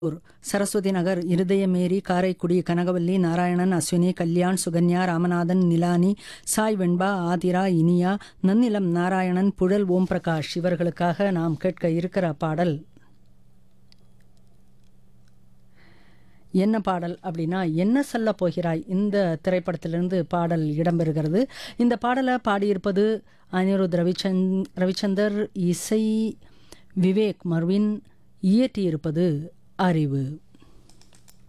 ஊர் சரஸ்வதி நகர் இருதயமேரி காரைக்குடி கனகவல்லி நாராயணன் அஸ்வினி கல்யாண் சுகன்யா ராமநாதன் நிலானி சாய் வெண்பா ஆதிரா இனியா நன்னிலம் நாராயணன் புழல் ஓம் பிரகாஷ் இவர்களுக்காக நாம் கேட்க இருக்கிற பாடல் என்ன பாடல் அப்படின்னா என்ன சொல்ல போகிறாய் இந்த திரைப்படத்திலிருந்து பாடல் இடம்பெறுகிறது இந்த பாடலை பாடியிருப்பது அனிருத் ரவிச்சந்த் ரவிச்சந்தர் இசை விவேக் மர்வின் இயற்றியிருப்பது அறிவு